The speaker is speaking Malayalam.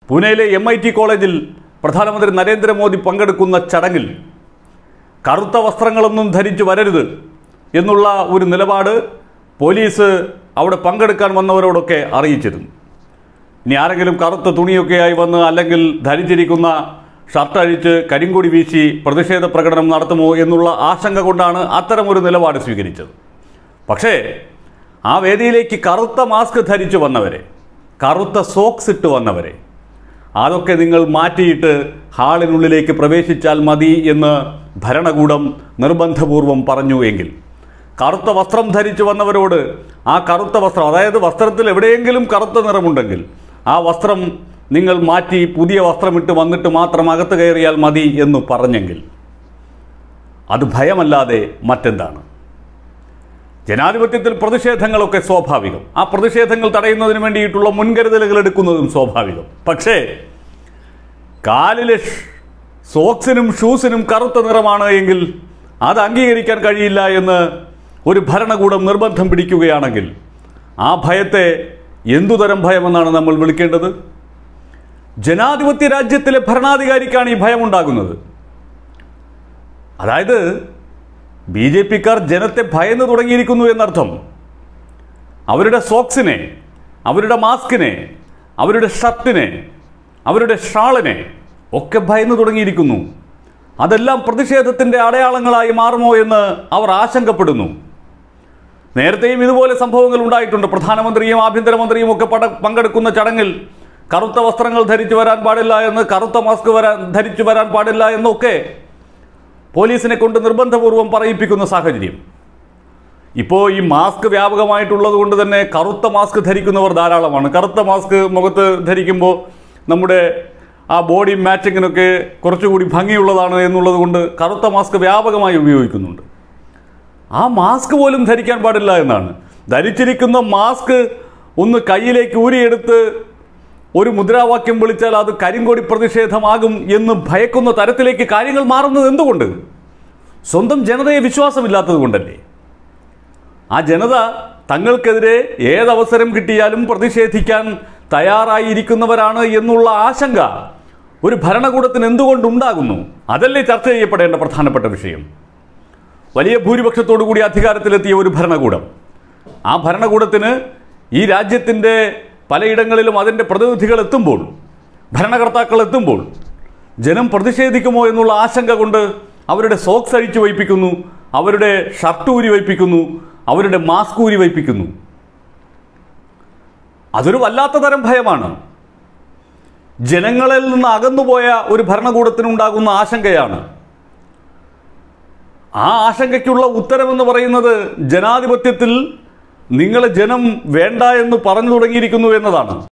പൂനെയിലെ എം ഐ ടി കോളേജിൽ പ്രധാനമന്ത്രി നരേന്ദ്രമോദി പങ്കെടുക്കുന്ന ചടങ്ങിൽ കറുത്ത വസ്ത്രങ്ങളൊന്നും ധരിച്ചു വരരുത് എന്നുള്ള ഒരു നിലപാട് പോലീസ് അവിടെ പങ്കെടുക്കാൻ വന്നവരോടൊക്കെ അറിയിച്ചിരുന്നു ഇനി ആരെങ്കിലും കറുത്ത തുണിയൊക്കെയായി വന്ന് അല്ലെങ്കിൽ ധരിച്ചിരിക്കുന്ന ഷർട്ട് അഴിച്ച് കരിങ്കൊടി വീശി പ്രതിഷേധ പ്രകടനം നടത്തുമോ എന്നുള്ള ആശങ്ക കൊണ്ടാണ് അത്തരമൊരു നിലപാട് സ്വീകരിച്ചത് പക്ഷേ ആ വേദിയിലേക്ക് കറുത്ത മാസ്ക് ധരിച്ചു വന്നവരെ കറുത്ത സോക്സ് ഇട്ട് വന്നവരെ അതൊക്കെ നിങ്ങൾ മാറ്റിയിട്ട് ഹാളിനുള്ളിലേക്ക് പ്രവേശിച്ചാൽ മതി എന്ന് ഭരണകൂടം നിർബന്ധപൂർവം പറഞ്ഞു എങ്കിൽ കറുത്ത വസ്ത്രം ധരിച്ചു വന്നവരോട് ആ കറുത്ത വസ്ത്രം അതായത് വസ്ത്രത്തിൽ എവിടെയെങ്കിലും കറുത്ത നിറമുണ്ടെങ്കിൽ ആ വസ്ത്രം നിങ്ങൾ മാറ്റി പുതിയ വസ്ത്രമിട്ട് വന്നിട്ട് മാത്രം അകത്ത് കയറിയാൽ മതി എന്ന് പറഞ്ഞെങ്കിൽ അത് ഭയമല്ലാതെ മറ്റെന്താണ് ജനാധിപത്യത്തിൽ പ്രതിഷേധങ്ങളൊക്കെ സ്വാഭാവികം ആ പ്രതിഷേധങ്ങൾ തടയുന്നതിന് വേണ്ടിയിട്ടുള്ള മുൻകരുതലുകൾ എടുക്കുന്നതും സ്വാഭാവികം പക്ഷേ കാലിലെ ഷ്- സോക്സിനും ഷൂസിനും കറുത്ത നിറമാണ് എങ്കിൽ അത് അംഗീകരിക്കാൻ കഴിയില്ല എന്ന് ഒരു ഭരണകൂടം നിർബന്ധം പിടിക്കുകയാണെങ്കിൽ ആ ഭയത്തെ എന്തുതരം ഭയമെന്നാണ് നമ്മൾ വിളിക്കേണ്ടത് ജനാധിപത്യ രാജ്യത്തിലെ ഭരണാധികാരിക്കാണ് ഈ ഭയമുണ്ടാകുന്നത് അതായത് ബി ജെ പിക്കാർ ജനത്തെ ഭയന്ന് തുടങ്ങിയിരിക്കുന്നു എന്നർത്ഥം അവരുടെ സോക്സിനെ അവരുടെ മാസ്കിനെ അവരുടെ ഷർട്ടിനെ അവരുടെ ഷാളിനെ ഒക്കെ ഭയന്ന് തുടങ്ങിയിരിക്കുന്നു അതെല്ലാം പ്രതിഷേധത്തിൻ്റെ അടയാളങ്ങളായി മാറുമോ എന്ന് അവർ ആശങ്കപ്പെടുന്നു നേരത്തെയും ഇതുപോലെ സംഭവങ്ങൾ ഉണ്ടായിട്ടുണ്ട് പ്രധാനമന്ത്രിയും ആഭ്യന്തരമന്ത്രിയും ഒക്കെ പട പങ്കെടുക്കുന്ന ചടങ്ങിൽ കറുത്ത വസ്ത്രങ്ങൾ ധരിച്ചു വരാൻ പാടില്ല എന്ന് കറുത്ത മാസ്ക് വരാൻ ധരിച്ചു വരാൻ പാടില്ല എന്നൊക്കെ പോലീസിനെ കൊണ്ട് നിർബന്ധപൂർവം പറയിപ്പിക്കുന്ന സാഹചര്യം ഇപ്പോൾ ഈ മാസ്ക് വ്യാപകമായിട്ടുള്ളത് കൊണ്ട് തന്നെ കറുത്ത മാസ്ക് ധരിക്കുന്നവർ ധാരാളമാണ് കറുത്ത മാസ്ക് മുഖത്ത് ധരിക്കുമ്പോൾ നമ്മുടെ ആ ബോഡി മാച്ചിങ്ങിനൊക്കെ കുറച്ചുകൂടി ഭംഗിയുള്ളതാണ് എന്നുള്ളത് കൊണ്ട് കറുത്ത മാസ്ക് വ്യാപകമായി ഉപയോഗിക്കുന്നുണ്ട് ആ മാസ്ക് പോലും ധരിക്കാൻ പാടില്ല എന്നാണ് ധരിച്ചിരിക്കുന്ന മാസ്ക് ഒന്ന് കയ്യിലേക്ക് ഊരിയെടുത്ത് ഒരു മുദ്രാവാക്യം വിളിച്ചാൽ അത് കരിങ്കൊടി പ്രതിഷേധമാകും എന്ന് ഭയക്കുന്ന തരത്തിലേക്ക് കാര്യങ്ങൾ മാറുന്നത് എന്തുകൊണ്ട് സ്വന്തം ജനതയെ വിശ്വാസമില്ലാത്തത് കൊണ്ടല്ലേ ആ ജനത തങ്ങൾക്കെതിരെ ഏതവസരം കിട്ടിയാലും പ്രതിഷേധിക്കാൻ തയ്യാറായിരിക്കുന്നവരാണ് എന്നുള്ള ആശങ്ക ഒരു ഭരണകൂടത്തിന് എന്തുകൊണ്ടുണ്ടാകുന്നു അതല്ലേ ചർച്ച ചെയ്യപ്പെടേണ്ട പ്രധാനപ്പെട്ട വിഷയം വലിയ ഭൂരിപക്ഷത്തോടു കൂടി അധികാരത്തിലെത്തിയ ഒരു ഭരണകൂടം ആ ഭരണകൂടത്തിന് ഈ രാജ്യത്തിൻ്റെ പലയിടങ്ങളിലും അതിൻ്റെ പ്രതിനിധികൾ എത്തുമ്പോൾ ഭരണകർത്താക്കൾ എത്തുമ്പോൾ ജനം പ്രതിഷേധിക്കുമോ എന്നുള്ള ആശങ്ക കൊണ്ട് അവരുടെ സോക്സ് അഴിച്ചു വയ്പ്പിക്കുന്നു അവരുടെ ഷർട്ട് ഊരി വയ്പ്പിക്കുന്നു അവരുടെ മാസ്ക് ഊരി വയ്പ്പിക്കുന്നു അതൊരു വല്ലാത്ത തരം ഭയമാണ് ജനങ്ങളിൽ നിന്ന് അകന്നുപോയ ഒരു ഭരണകൂടത്തിനുണ്ടാകുന്ന ആശങ്കയാണ് ആ ആശങ്കയ്ക്കുള്ള ഉത്തരമെന്ന് പറയുന്നത് ജനാധിപത്യത്തിൽ നിങ്ങളെ ജനം വേണ്ട എന്ന് പറഞ്ഞു തുടങ്ങിയിരിക്കുന്നു എന്നതാണ്